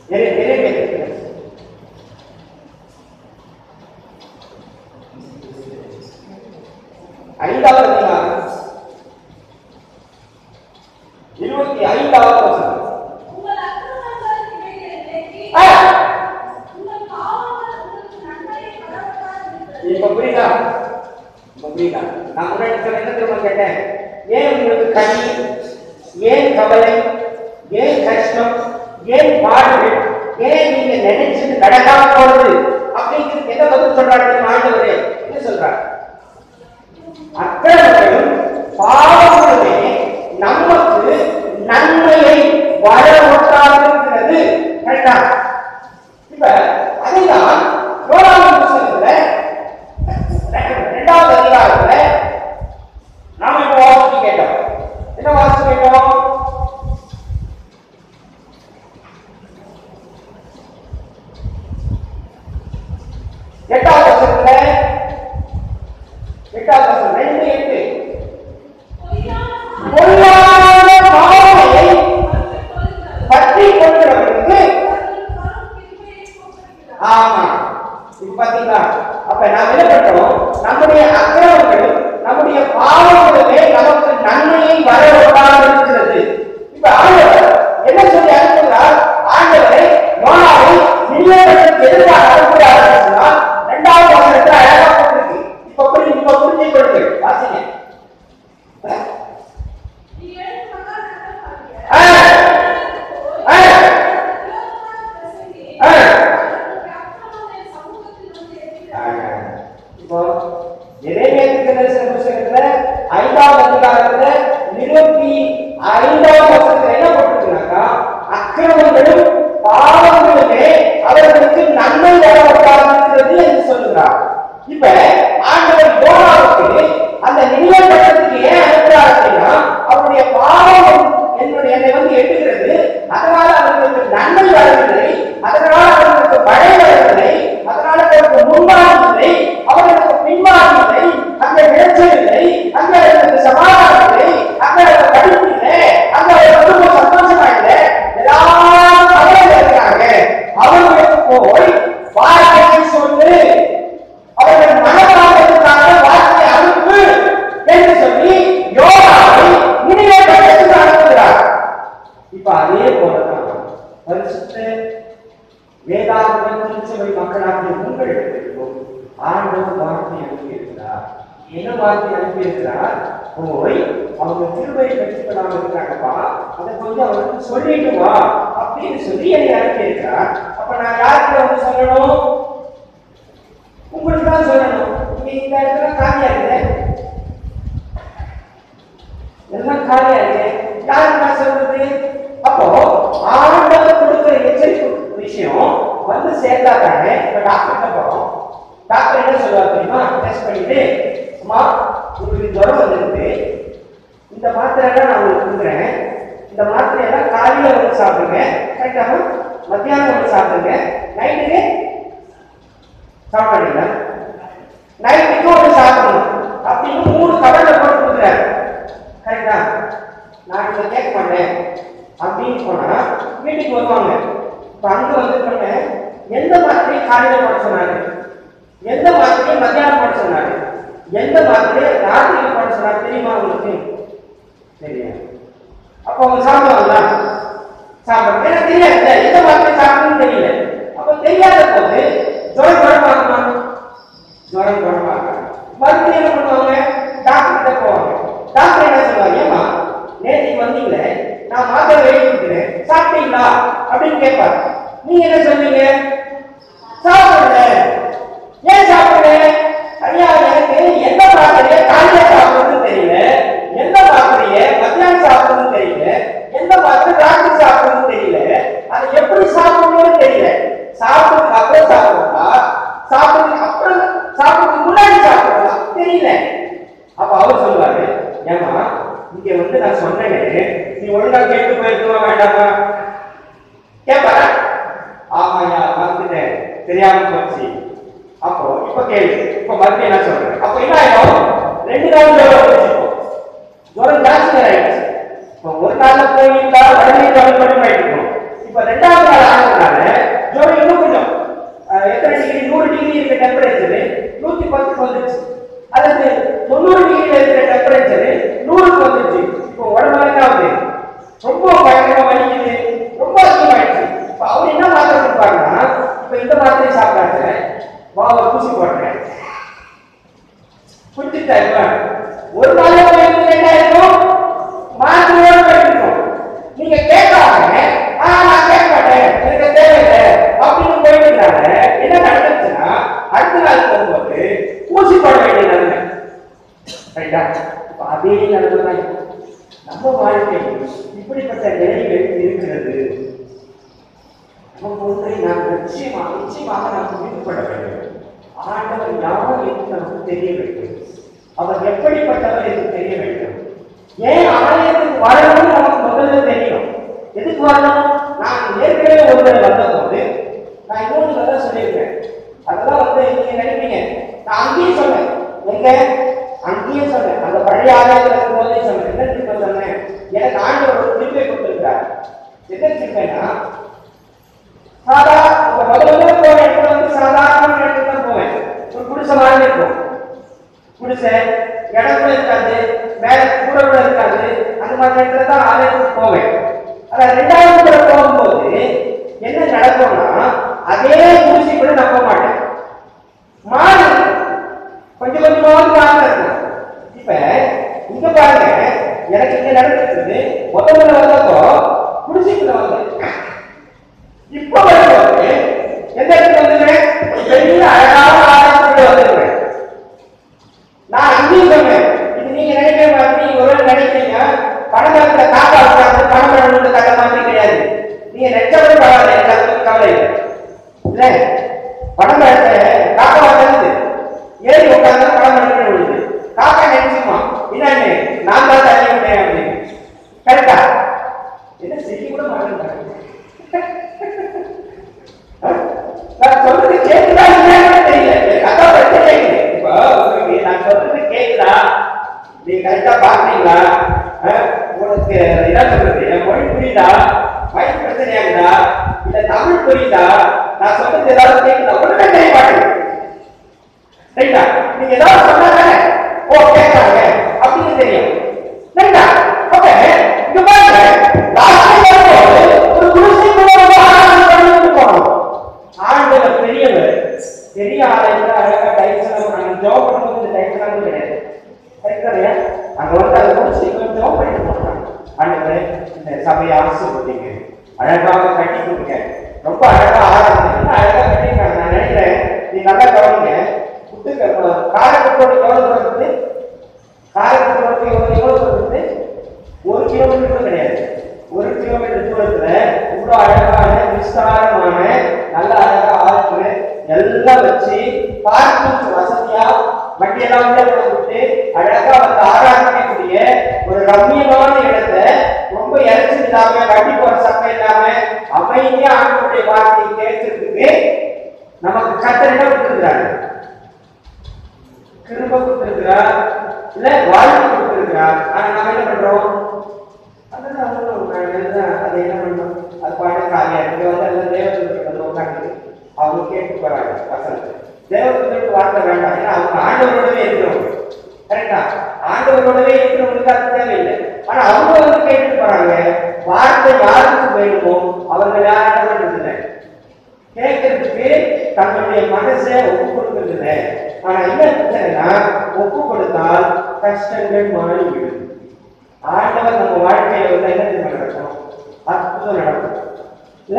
நிறைய நிறைவேற்றுகிறது ஐந்தாவது அதிகாரம் இருபத்தி ஐந்தாவது வசனம் உங்கள் அக்கிரமங்கள் இவைகளை விலக்கி, ஆ, உங்கள் பாவங்கள் உங்களுக்கு நன்மையை வரவிடாதிருக்கிறது. இப்ப புரியுதா இப்ப புரியுதா நான் முன்னாடி சொன்ன என்ன திரும்ப கேட்டேன் ஏன் உங்களுக்கு கனி ஏன் கவலை ஏன் கஷ்டம் ஏன் பாடுகள் ஏன் நீங்க நினைச்சது நடக்காம போறது அப்படிங்கிறது என்ன பதில் சொல்றாரு தெரியுமா ஆண்டவரே என்ன சொல்றாரு அக்கிரமங்களும் பாவங்களுமே நமக்கு நன்மையை வர ஒட்டாதிருக்கிறது கரெக்டா இப்ப அதைதான் யோனாவின் புத்தகத்துல இரண்டாவது அதிகாரத்துல நாம இப்ப வாசிச்சு கேட்டோம் என்ன வாசிச்சு கேட்டோம் எட்டாவது வருஷத்துல எட்டாவது வருஷம் ரெண்டு எட்டு பொய்யான பொல்லாத பாவனையை பற்றிக் கொள்ளுங்கள். பற்றி கொள்கிறவர்களுக்கு அவர்கள் வரும் கிருபையை போக்குகிறார். ஆமா இப்ப பாத்தீங்களா அப்ப நாம் என்ன பண்றோம் நம்முடைய அக்கிரமங்களும் நம்முடைய பாவங்களுமே நமக்கு நன்மையை வரவிடாமல் இருக்கிறது இப்ப ஆண்டவர் என்ன சொல்லி அனுப்புகிறார் ஆண்டவரை யோனாவை நிலையத்திற்கு எதிராக அனுப்புகிறார் சொன்னால் இரண்டாவது வசனத்தில் அழகா போட்டிருக்கு இப்ப புரிஞ்சு இப்ப புரிஞ்சு கொள்ளுங்கள் வாசிங்க நீ எழுந்து மகா நகரமாகிய ஆ. ஆ. விரோதமான பிரசங்கி, ஆ. அவர்களுடைய அக்கிரமங்கள் சமூகத்தில் வந்து எரிகிறார். இப்போ எரேமியா தரிசன புஸ்தகத்துல ஐந்தாவது அதிகாரத்துல இருபத்தி ஐந்தாவது வருஷத்துல என்ன போட்டிருக்குனாக்கா அக்கிரமங்களும் பாவங்களுமே அவர்களுக்கு நன்மை வரப்படாது என்று சொல்கிறார் இப்ப ஆண்டவர் யோனாவுக்கு அந்த நிலையப்பட்டத்துக்கு ஏன் அனுப்புறார் அப்படின்னா அவருடைய பாவம் என்னுடைய என்னை வந்து எட்டுகிறது அதனால அவர்களுக்கு நன்மை வரவில்லை அதனால அவர்களுக்கு மழை வரவில்லை அதனால அவர்களுக்கு முன்மாறும் இல்லை அவர்களுக்கு பின்மாறும் இல்லை அங்கே விளைச்சல் இல்லை அங்கே அவர்களுக்கு சமாதானம் இல்லை அங்கே அவர்களுக்கு படிப்பு இல்லை அங்கே அவர்கள் குடும்பம் சந்தோஷமா இல்லை எல்லாரும் கவலையில இருக்காங்க அவர்களுக்கு போய் வார்த்தையை சொல்லு அவர்கள் மனமாற்றத்துக்காக வார்த்தையை அனுப்பு என்று சொல்லி யோகாவை நினைவேற்றத்துக்கு அனுப்புகிறார் இப்ப அதே போலதான் பரிசுத்த வேதாந்த திருச்சபை மக்களாகிய உங்களிடத்திற்கும் ஆண்டவர் வார்த்தை அனுப்பியிருக்கிறார் என்ன வார்த்தை அனுப்பியிருக்கிறார் போய் அவங்க திருவை பெற்றுக்கொள்ளாம இருக்காங்கப்பா அதை கொஞ்சம் அவருக்கு சொல்லிட்டு வா அப்படின்னு சொல்லி என்னை அனுப்பியிருக்கிறார் அப்ப நான் யாருக்கு வந்து சொல்லணும் உங்களுக்கு தான் சொல்லணும் நீங்க இந்த இடத்துல காலியா இருக்கு எல்லாம் காலியா இருக்கு யாருக்கு நான் சொல்றது அப்போ ஆண்டவர் கொடுக்கிற எச்சரிக்கை விஷயம் வந்து சேர்ந்தா தானே இப்ப டாக்டர்கிட்ட போறோம் டாக்டர் என்ன சொல்லுவார் தெரியுமா டெஸ்ட் பண்ணிட்டு அம்மா உங்களுக்கு ஜுரம் வந்துருக்கு இந்த மாத்திரை எல்லாம் நான் உங்களுக்கு கொடுக்குறேன் இந்த மாத்திரை எல்லாம் காலையில வந்து சாப்பிடுங்க கரெக்டாக மத்தியானம் வந்து சாப்பிடுங்க நைட்டுக்கு சாப்பிடுறீங்களா நைட்டுக்கு ஒன்று சாப்பிடணும் அப்படின்னு மூணு கவலை போட்டு கொடுக்குறாரு கரெக்டா நான் இதை கேட்க மாட்டேன் அப்படின்னு போனா வீட்டுக்கு வருவாங்க இப்போ அங்கே வந்து சொன்னேன் எந்த மாத்திரையை காலையில் போட சொன்னாங்க எந்த மாத்திரையை மத்தியானம் போட சொன்னாங்க எந்த மாத்திரையை ராத்திரியில் போட சொன்னாங்க தெரியுமா உங்களுக்கு தெரியும் அப்போ அவங்க சாப்பிடுவாங்களா சாப்பிடுவாங்க எனக்கு தெரியாது எந்த மாத்திரை சாப்பிடணும்னு தெரியல அப்போ தெரியாத போது ஜுரம் குணமாகுமா ஜுரம் குணமாக மறுபடியும் என்ன பண்ணுவாங்க டாக்டர் கிட்ட போவாங்க டாக்டர் என்ன சொல்லுவாங்க ஏமா நேற்றுக்கு வந்தீங்களே நான் மாத்திரை எழுதி கொடுக்குறேன் சாப்பிட்டீங்களா அப்படின்னு கேட்பாரு நீங்க என்ன சொல்றீங்க சாப்பிடல ஏன் சாப்பிடல ஐயா எனக்கு எந்த மாத்திரையை காலையில சாப்பிடுறதுன்னு தெரியல எந்த மாத்திரையை மத்தியானம் சாப்பிடுறதுன்னு தெரியல எந்த மாத்திரை ராத்திரி சாப்பிடுறதுன்னு தெரியல அதை எப்படி சாப்பிடணும்னு தெரியல சாப்பிட்டதுக்கு அப்புறம் சாப்பிடணுமா சாப்பிட்டதுக்கு அப்புறம் சாப்பிட்டதுக்கு முன்னாடி சாப்பிடணுமா தெரியல அப்ப அவர் சொல்லுவாரு ஏமா இங்க வந்து நான் சொன்னேன்னு நீ ஒழுங்கா கேட்டு போயிருக்கமா வேண்டாமா கேட்பாரா ஆமாயா மறந்துட்டேன் தெரியாம போச்சு அப்போ இப்ப கேளு இப்ப மறுபடியும் என்ன சொல்றேன் அப்ப என்ன ஆயிடும் ரெண்டு நாள் ஜுரம் வந்துச்சு இப்போ. ஜுரம் ஜாஸ்தி ஆயிடுச்சு இப்போ ஒரு நாள்ல போயிருந்தா உடனே ஜுரம் கம்மி ஆயிட்டு இப்ப ரெண்டாவது நாள் ஆனதுனால நம்ம வாழ்க்கை இப்படிப்பட்ட நிலைகள் இருக்கிறது நமக்கு ஒன்றை நாம் நிச்சயமாக நிச்சயமாக நாம் புரிந்துகொள்ள வேண்டும் ஆண்டவர் யார் என்று நமக்கு தெரிய வேண்டும் அவர் எப்படிப்பட்டவர் என்று தெரிய வேண்டும் ஏன் ஆலயத்துக்கு வரணும்னு நமக்கு முதல்ல தெரியும் எதுக்கு வரணும் நான் ஏற்கனவே ஒரு தடவை வந்த போது நான் இன்னொன்று நல்லா சொல்லியிருக்கேன் அதெல்லாம் வந்து நீங்க நினைப்பீங்க நான் அங்கேயும் சொன்னேன் எங்க அங்கேயும் சொன்னேன் அந்த பழைய ஆலயத்தில் இருக்கும் போதே சொன்னேன் என்ன திரும்ப சொன்னேன் எனக்கு ஆண்டவர் ஒரு திருப்பை கொடுத்திருக்கிறார் என்ன திருப்பைனா சாதா இப்ப முதல்ல முதல்ல போற இடத்துல வந்து சாதாரண இடத்துல தான் போவேன் ஒரு குடிசை மாதிரி இருக்கும் குடிசை இடம் கூட இருக்காது மேல கூட கூட இருக்காது அந்த மாதிரி இடத்துல தான் ஆலயத்துக்கு போவேன் ஆனா ரெண்டாவது முறை போகும்போது என்ன நடக்கும்னா அதே குடிசை கூட நம்ப மாட்டேன் மாறி கொஞ்சம் கொஞ்சமாவது மாறி இருக்கும் இப்ப இங்க பாருங்க எனக்கு இங்க நடந்துருக்குது முதல்ல வந்தப்போ குடிசைக்குள்ள வந்தேன் இப்ப வரும்போது எந்த இடத்துல வந்துடுறேன் பெரிய அழகான ஆலயத்துக்குள்ள வந்துடுறேன் நான் அங்கேயும் சொன்னேன் இது நீங்க நினைக்கிற மாதிரி நீங்க ஒரு வேளை நினைக்கிறீங்க பணக்காரத்துல காக்கா உட்கார்ந்து பணம் பண்ணணும்னு கதை மாதிரி கிடையாது நீங்க நெச்சப்படும் பரவாயில்ல எனக்கு அதை பத்தி கவலை இல்லை இல்ல பணம் காக்கா உட்காந்து ஏறி உட்கார்ந்து பணம் பண்ணி விடுது காக்கா நினைச்சுமா என்னன்னு நான் தான் தண்ணி விட்டேன் அப்படின்னு கரெக்டா என்ன செய்ய கூட மாட்டேன் நான் சொல்றது கேக்குதா இல்லையான்னு தெரியல எனக்கு அதான் பிரச்சனை இல்லை. இப்போ உங்களுக்கு நான் சொல்றது கேக்குதா நீ கரெக்டா பாக்குறீங்களா அஹ், உனக்கு என்ன சொல்றது என் மொழி புரியுதா மைக் பிரச்சனையாகுதா இல்ல தமிழ் புரியுதா நான் சொல்றது ஏதாவது கேக்குதா ஒண்ணுமே தெரிய மாட்டேங்குது ரைட்டா நீங்க ஏதாவது சொன்னாங்க ஓ கேட்கறாங்க அப்படின்னு தெரியும் ரைட்டா ஓகே இங்க பாருங்க லாஸ்ட் வரும்போது ஒரு குருசிக்குள்ள ஒரு ஆராதனை பண்ணிட்டு போனோம் ஆண்டவர் பெரியவர் பெரிய ஆலயத்துல அழகா டைல்ஸ் எல்லாம் நாங்க ஜாப் பண்ணும்போது இந்த டைல்ஸ் எல்லாம் கிடையாது கரெக்டா இல்லையா அங்க வந்து அதை குருசிக்குள்ள ஜாப் பண்ணிட்டு போனாங்க ஆண்டவரே இந்த சபையை ஆசீர்வதிங்க அழகாக கட்டி கொடுங்க ரொம்ப அழகா ஆராதனை அழகா கட்டிருக்காங்க நான் நினைக்கிறேன் நீ நல்லா கவனிங்க புட்டுக்க காரைக்குடியோட எவ்வளவு தூரம் இருக்குது காரைக்குடியோட எவ்வளவு எவ்வளவு தூரம் இருக்குது ஒரு கிலோமீட்டர் கூட கிடையாது ஒரு கிலோமீட்டர் தூரத்துல இவ்வளவு அழகான விஸ்தாரமான நல்ல அழகா ஆற்று எல்லாம் வச்சு பார்க்கிங் வசதியா வண்டியெல்லாம் உள்ள கொண்டு விட்டு அழகா வந்து ஆராதிக்கக்கூடிய ஒரு ரம்மியமான இடத்தை ரொம்ப இறைச்சல் இல்லாம வண்டி போற சத்தம் இல்லாம அமைதியா ஆண்டவருடைய வார்த்தையை கேட்கறதுக்கு நமக்கு கத்தர் என்ன கொடுத்துருக்காரு கிருப கொடுத்திருக்கிறார் இல்ல வாழ்க்கை கொடுத்திருக்கிறார் ஆனா நம்ம என்ன பண்றோம் அதெல்லாம் ஒண்ணும் நான் எழுதுறேன், அதை என்ன பண்ணணும் அது பாட்டு காலியா இருக்கு வந்து எல்லாம் தேவதூதர்கள் வந்து உட்காந்து அவங்க கேட்டு போறாங்க பசங்க தேவதூதருக்கு வார்த்தை வேண்டாம் ஏன்னா அவங்க ஆண்டவரோடவே இருக்கிறவங்க கரெக்டா ஆண்டவரோடவே இருக்கிறவங்களுக்கு அது தேவையில்லை ஆனா அவங்க வந்து கேட்டு போறாங்க வார்த்தை யாருக்கு வேணுமோ அவர்கள் யாரும் இல்லை கேட்கறதுக்கு தன்னுடைய மனசை ஒப்பு கொடுக்கிறது ஆனா என்ன பிரச்சனைனா ஒப்பு கொடுத்தால் கஷ்டங்கள் மாறிவிடும் ஆண்டவர் நம்ம வாழ்க்கையில வந்து என்ன தெரியுமா நடக்கும் அற்புதம் நடக்கும் இல்ல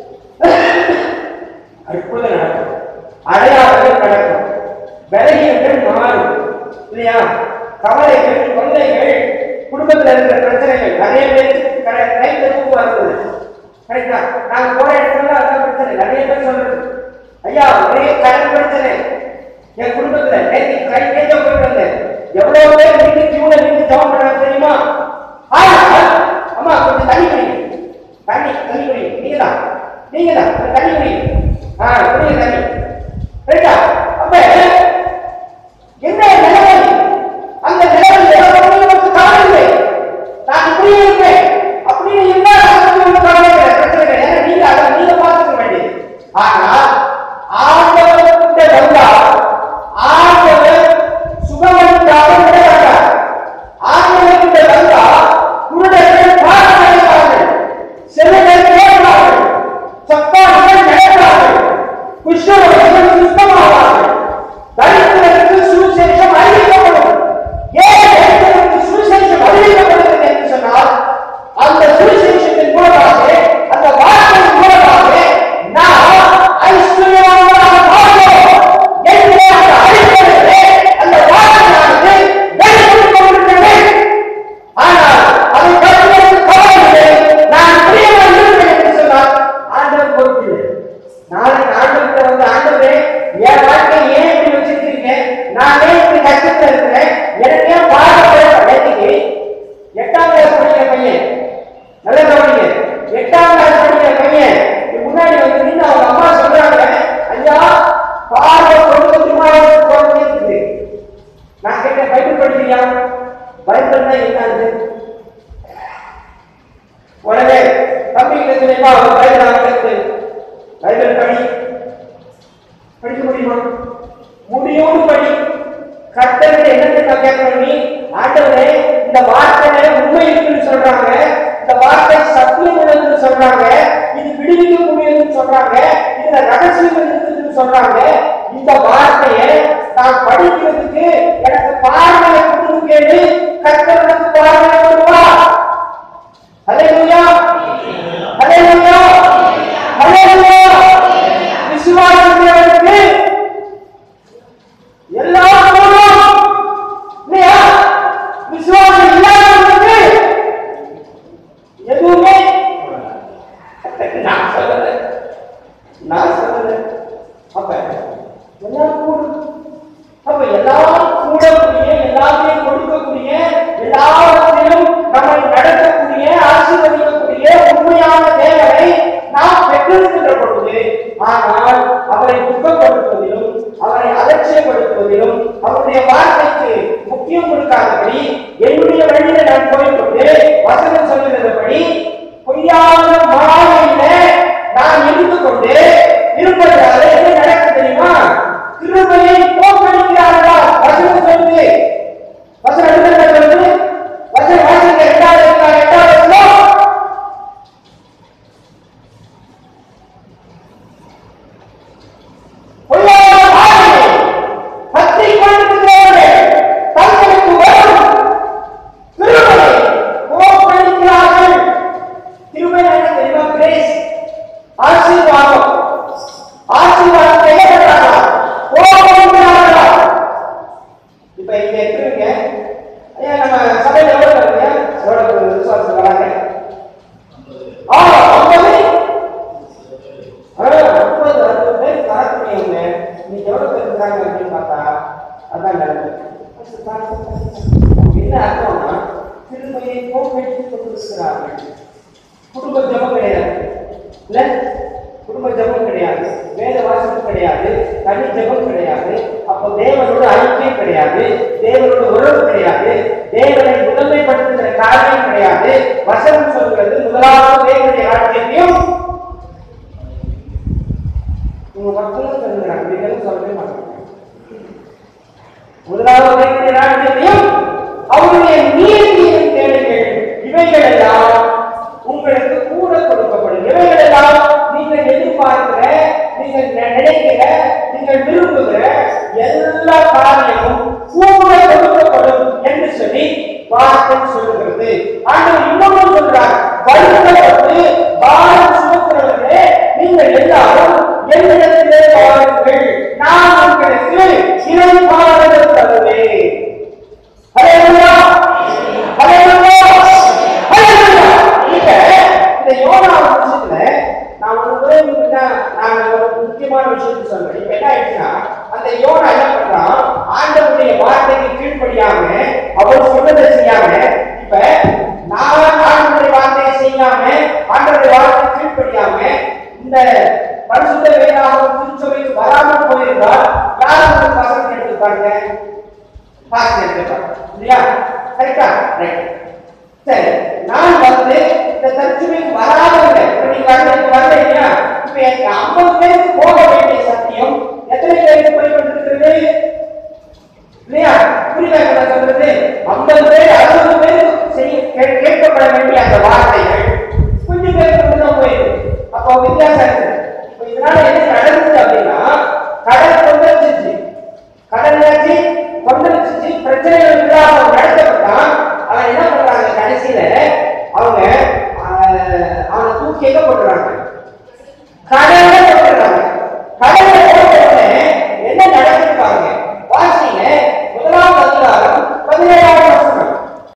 அற்புதம் நடக்கும் அடையாளங்கள் நடக்கும் விலகியங்கள் மாறும் இல்லையா கவலைகள் தொல்லைகள் குடும்பத்துல இருக்கிற பிரச்சனைகள் நிறைய பேருக்கு கையில தூக்கு வருது கரெக்டா நாங்க போற இடத்துல அதான் பிரச்சனை நிறைய பேர் சொல்றது ஐயா ஒரே கடன் பிரச்சனை என் குடும்பத்துல நேற்று கை கேட்க போயிட்டு வந்தேன் எவ்வளவு பேர் நீங்க கியூல நின்று ஜாம் பண்ணாங்க தெரியுமா ஆயா அம்மா கொஞ்சம் தண்ணி குடிங்க தண்ணி தண்ணி குடிங்க நீங்க தான் நீங்க தான் கொஞ்சம் தண்ணி குடிங்க ஆ குடிங்க தண்ணி ரைட்டா அப்ப என்ன நிலைமை அந்த நிலைமையில நமக்கு கவலை இல்லை நான் இப்படியே இருப்பேன் அப்படின்னு இருந்தா நமக்கு ஒண்ணும் கவலை இல்லை பிரச்சனை இல்லை ஏன்னா நீங்க அதை நீங்க பார்த்துக்க வேண்டியது ஆனா ஆண்டவர்கிட்ட வந்தா ஆண்டவர் சுகமளிக்காம விட மாட்டார் ஆண்டவர்கிட்ட வந்தா இதுல ரகசியம் இருக்குதுன்னு சொல்றாங்க இந்த வார்த்தையை நான் படிக்கிறதுக்கு எனக்கு பார்வையை கொடுங்கன்னு கர்த்தர் எனக்கு பார்வையை கொடுப்பார் ஹalleluya ஹalleluya ஹalleluya விசுவாசிக்கிறவருக்கு எல்லா கூடும் இல்லையா விசுவாசம் இல்லாதவங்களுக்கு எதுவுமே நான் சொல்லல நான் சொல்லல அப்ப எல்லாம் கூடும் அப்ப எல்லாம் கூடக்கூடிய எல்லாத்தையும் கொடுக்கக்கூடிய எல்லாவற்றிலும் நம்மை நடத்தக்கூடிய ஆசீர்வதிக்கக்கூடிய உண்மையான தேவனை நாம் பெற்றிருக்கின்ற பொழுது ஆனால் அவரை துக்கப்படுத்துவதிலும் அவரை அலட்சியப்படுத்துவதிலும் அவருடைய வார்த்தைக்கு முக்கியம் கொடுக்காதபடி என்னுடைய வழியில நான் போய்கொண்டு வசனம் சொல்லுகிறபடி பொய்யான மாலையில நான் இருந்து கொண்டு இருப்பதால என்ன நடக்க தெரியுமா கிருபையை போக்கடிக்கிறார்களா வசனம் சொல்லுது வசனம் என்ன சொல்லுது வசனம் வாசிக்க எட்டாவது அதிகாரம், எட்டாவது வசனம். பொய்யான மாலையை பற்றிக் கொண்டிருக்கிறவர்கள் தங்களுக்கு வரும் கிருபையை போக்கடிக்கிறார்கள் கிருபை என்ன தெரியுமா கிரேஸ் ஆசீர்வாதம் ஆசீர்வாதம் செய்யப்பட்டாரா போகிறார்களா இப்ப இங்க இருக்கிறீங்க ஐயா நம்ம சபையில எவ்வளவு இருக்கீங்க எவ்வளவு விசுவாசம் வராங்க ஆ ஐம்பது ஆ, முப்பது அறுபது பேர் தரக்கூடியவங்க இன்னைக்கு எவ்வளவு பேர் இருக்காங்க அப்படின்னு பார்த்தா அதான் நல்லது என்ன அர்த்தம்னா திருமையை போக்கெடுத்து கொண்டிருக்கிறார்கள் குடும்ப ஜபம் கிடையாது இல்ல குடும்ப ஜபம் கிடையாது வேத வாசகம் கிடையாது தனி ஜபம் கிடையாது அப்போ தேவனோட ஐக்கியம் கிடையாது தேவனோட உறவு கிடையாது தேவனை முதன்மைப்படுத்துகிற காரியம் கிடையாது வசனம் சொல்கிறது முதலாவது தேவனுடைய ராஜ்யத்தையும் உங்க மக்களும் சொல்லுகிறாங்க நீங்களும் சொல்லவே மாட்டாங்க முதலாவது தேவனுடைய ராஜ்யத்தையும் அவருடைய நீதியையும் தேடுங்கள் இவைகள் எல்லாம் உங்களுக்கு கூட கொடுக்கப்படும் இவைகள் எல்லாம் நீங்கள் எதிர்பார்க்கிற நீங்கள் நி- நினைக்கிற நீங்கள் விரும்புகிற எல்லா காரியமும் கூட கொடுக்கப்படும் என்று சொல்லி வார்த்தை சொல்லுகிறது ஆண்டவர் இன்னமும் சொல்றார் வருத்தப்பட்டு பாரம் சுமக்கிறவர்களே நீங்கள் எல்லாரும் என்னிடத்திலே வாருங்கள் நான் உங்களுக்கு இறை பாடல் தருவேன் ஹalleluya ஹalleluya ஹalleluya நீங்க இந்த யோனா விஷயத்துல நான் ஒரு முறை உங்ககிட்ட நான் ஒரு முக்கியமான விஷயத்தை சொல்றேன் இப்ப என்ன ஆயிடுச்சுன்னா அந்த யோனா என்ன பண்றான் ஆண்டவருடைய வார்த்தைக்கு கீழ்ப்படியாம அவர் சொன்னதை செய்யாம இப்ப நான் ஆண்டவருடைய வார்த்தையை செய்யாம ஆண்டவருடைய வார்த்தைக்கு கீழ்ப்படியாம இந்த பரிசுத்த வேதாகம் திருச்சபைக்கு வராமல் போயிருந்தால் யார் வந்து வசனம் எடுத்துப்பாங்க பாஸ்ட் எடுத்துப்பாங்க இல்லையா கரெக்டா ரைட் சரி நான் வந்து இந்த தற்சுமைக்கு வராதவங்க இப்ப நீங்க வரல இப்ப வரல இல்லையா இப்ப எனக்கு ஐம்பது பேருக்கு போக வேண்டிய சத்தியம் எத்தனை பேருக்கு போய் கொண்டிருக்கிறது இல்லையா புரியல நான் சொல்றது ஐம்பது பேர் அறுபது பேர் செய்ய கே- கேட்கப்பட வேண்டிய அந்த வார்த்தைகள் கொஞ்சம் பேருக்கு மட்டும் தான் போயிருக்கு அப்போ வித்தியாசம் இருக்கு இப்ப இதனால என்ன நடந்துச்சு அப்படின்னா கடல் கொந்தளிச்சிச்சு கடலாச்சு கொந்தளிச்சிச்சு பிரச்சனைகள் இல்லாம நடத்தப்பட்டான் அவன் என்ன பண்றாங்க கடைசியில அவங்க ஆஹ், அவனை தூக்கி எங்க போட்டுறாங்க கடல்ல போட்டுறாங்க